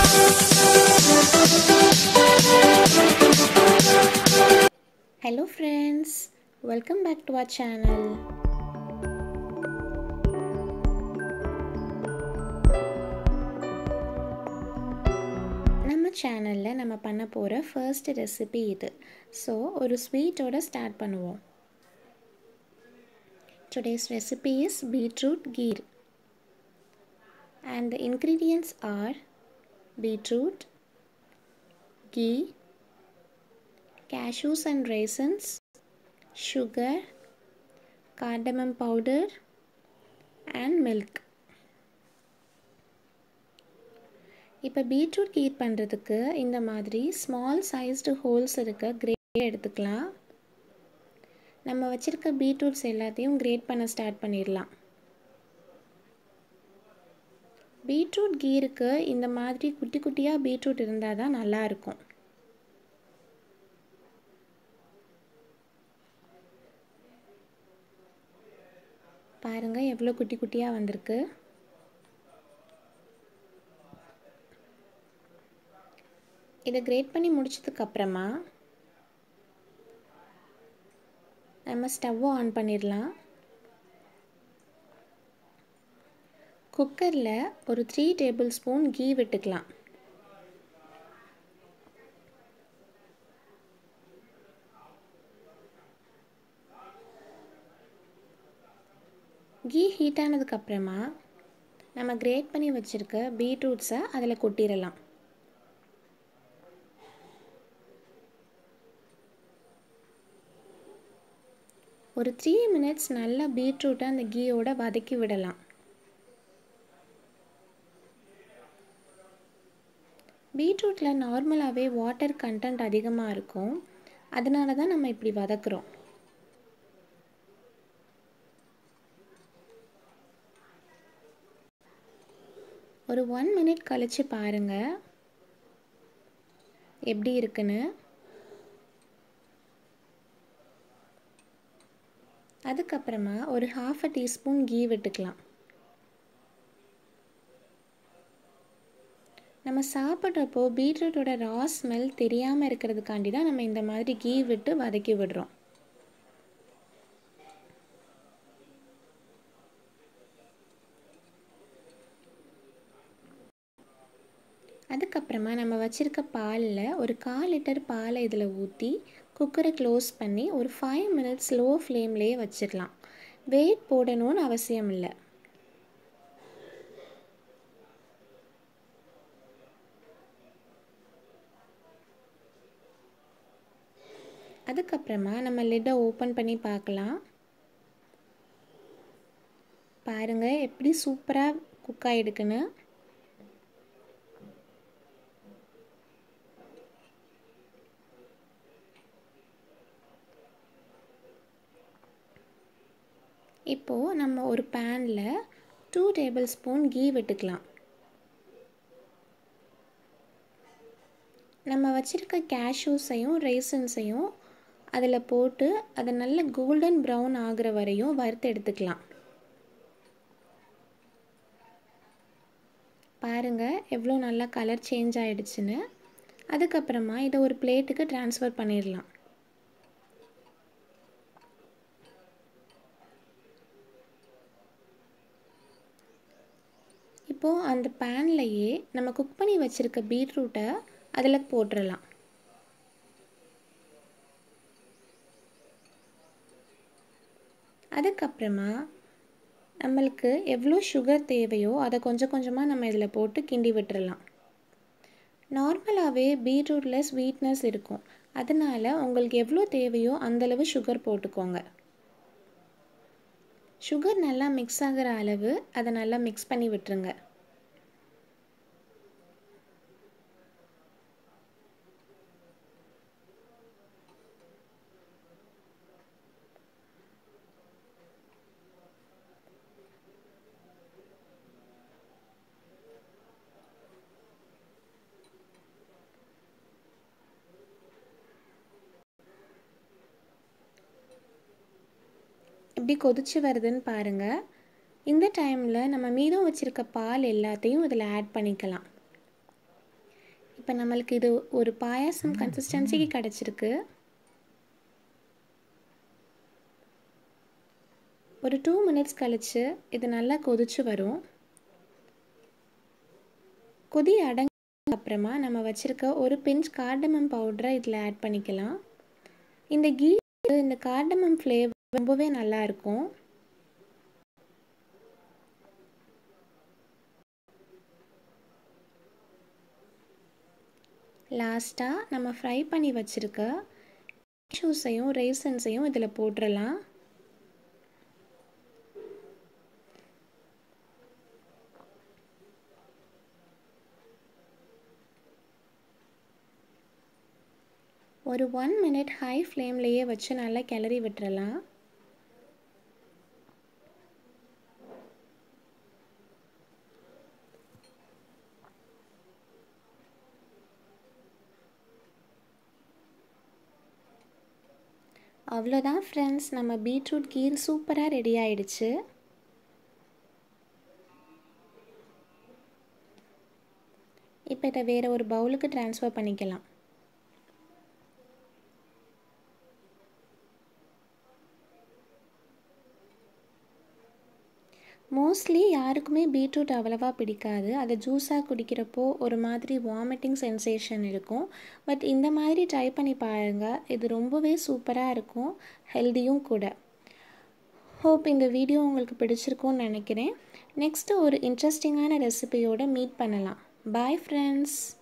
Hello friends, welcome back to our channel. நம்ம சேனலில் நம்ம பண்ண போகிற ஃபர்ஸ்ட் ரெசிபி இது ஸோ ஒரு ஸ்வீட்டோட ஸ்டார்ட் பண்ணுவோம் today's recipe is beetroot kheer and the ingredients are beetroot ghee cashews and raisins, sugar, cardamom powder and milk. இப்போ பீட்ரூட் கீர் பண்ணுறதுக்கு இந்த மாதிரி ஸ்மால் சைஸ்டு ஹோல்ஸ் இருக்க கிரேட் எடுத்துக்கலாம் நம்ம வச்சுருக்க பீட்ரூட்ஸ் எல்லாத்தையும் கிரேட் பண்ண ஸ்டார்ட் பண்ணிடலாம் பீட்ரூட் கீருக்கு இந்த மாதிரி குட்டி குட்டியாக பீட்ரூட் இருந்தால் தான் நல்லாயிருக்கும் பாருங்கள் எவ்வளோ குட்டி குட்டியாக வந்திருக்கு இதை கிரேட் பண்ணி முடிச்சதுக்கப்புறமா நம்ம ஸ்டவ்வை ஆன் பண்ணிடலாம் குக்கரில் ஒரு த்ரீ டேபிள் ஸ்பூன் கீ விட்டுக்கலாம் கீ ஹீட் ஆனதுக்கப்புறமா நம்ம கிரேட் பண்ணி வச்சுருக்க பீட்ரூட்ஸை அதில் கொட்டிடலாம் ஒரு த்ரீ மினிட்ஸ் நல்லா பீட்ரூட்டை அந்த கீயோட வதக்கி விடலாம் பீட்ரூட்டில் நார்மலாகவே வாட்டர் கண்டென்ட் அதிகமாக இருக்கும் அதனால தான் நம்ம இப்படி வதக்குறோம் ஒரு ஒன் மினிட் கழித்து பாருங்கள் எப்படி இருக்குன்னு அதுக்கப்புறமா ஒரு ஹாஃப் அ டீஸ்பூன் கீ விட்டுக்கலாம் நம்ம சாப்பிட்றப்போ பீட்ரூட்டோட ரா ஸ்மெல் தெரியாமல் இருக்கிறதுக்காண்டி தான் நம்ம இந்த மாதிரி கீ விட்டு வதக்கி விடுறோம் அதுக்கப்புறமா நம்ம வச்சுருக்க பாலில் ஒரு கால் லிட்டர் பாலை இதில் ஊற்றி குக்கரை க்ளோஸ் பண்ணி ஒரு ஃபைவ் மினிட்ஸ் லோ ஃப்ளேம்லேயே வச்சிடலாம் வெயிட் போடணும்னு அவசியம் இல்லை அதுக்கப்புறமா நம்ம லிட்டை ஓப்பன் பண்ணி பார்க்கலாம் பாருங்கள் எப்படி சூப்பராக குக் ஆகிடுக்குன்னு இப்போது நம்ம ஒரு பேனில் டூ டேபிள் ஸ்பூன் கீ விட்டுக்கலாம் நம்ம வச்சுருக்க கேஷ்யூஸையும் ரேசன்ஸையும் அதில் போட்டு அதை நல்ல கோல்டன் ப்ரௌன் ஆகிற வரையும் வறுத்து எடுத்துக்கலாம் பாருங்கள் எவ்வளோ நல்லா கலர் சேஞ்ச் ஆகிடுச்சுன்னு அதுக்கப்புறமா இதை ஒரு பிளேட்டுக்கு ட்ரான்ஸ்ஃபர் பண்ணிடலாம் இப்போது அந்த பேன்லையே நம்ம குக் பண்ணி வச்சுருக்க பீட்ரூட்டை அதில் போட்டுடலாம் அதுக்கப்புறமா நம்மளுக்கு எவ்வளோ சுகர் தேவையோ அதை கொஞ்சம் கொஞ்சமாக நம்ம இதில் போட்டு கிண்டி விட்டுறலாம் நார்மலாகவே பீட்ரூட்டில் ஸ்வீட்னஸ் இருக்கும் அதனால் உங்களுக்கு எவ்வளோ தேவையோ அந்தளவு சுகர் போட்டுக்கோங்க சுகர் நல்லா மிக்ஸ் ஆகிற அளவு அதை நல்லா மிக்ஸ் பண்ணி விட்டுருங்க எப்படி கொதிச்சு வருதுன்னு பாருங்கள் இந்த டைமில் நம்ம மீதம் வச்சுருக்க பால் எல்லாத்தையும் இதில் ஆட் பண்ணிக்கலாம் இப்போ நம்மளுக்கு இது ஒரு பாயாசம் கன்சிஸ்டன்சிக்கு கிடச்சிருக்கு ஒரு டூ மினிட்ஸ் கழித்து இது நல்லா கொதிச்சு வரும் கொதி அடங்க அப்புறமா நம்ம வச்சுருக்க ஒரு பிஞ்ச் கார்டமம் பவுடரை இதில் ஆட் பண்ணிக்கலாம் இந்த கீ இந்த கார்டமம் ஃப்ளேவர் ரொம்பவே நல்லாயிருக்கும் லாஸ்ட்டாக நம்ம ஃப்ரை பண்ணி வச்சுருக்க ஷூஸையும் ரேசன்ஸையும் இதில் போட்டுடலாம் ஒரு ஒன் மினிட் ஹை ஃப்ளேம்லேயே வச்சு நல்லா கிளறி விட்டுறலாம் அவ்வளோதான் ஃப்ரெண்ட்ஸ் நம்ம பீட்ரூட் கீர் சூப்பராக ரெடி ஆயிடுச்சு இப்போ இதை வேறு ஒரு பவுலுக்கு ட்ரான்ஸ்ஃபர் பண்ணிக்கலாம் மோஸ்ட்லி யாருக்குமே பீட்ரூட் அவ்வளவா பிடிக்காது அதை ஜூஸாக குடிக்கிறப்போ ஒரு மாதிரி வாமிட்டிங் சென்சேஷன் இருக்கும் பட் இந்த மாதிரி ட்ரை பண்ணி பாருங்கள் இது ரொம்பவே சூப்பராக இருக்கும் ஹெல்த்தியும் கூட ஹோப் இந்த வீடியோ உங்களுக்கு பிடிச்சிருக்கும்னு நினைக்கிறேன் நெக்ஸ்ட்டு ஒரு இன்ட்ரெஸ்டிங்கான ரெசிபியோடு மீட் பண்ணலாம் பாய் ஃப்ரெண்ட்ஸ்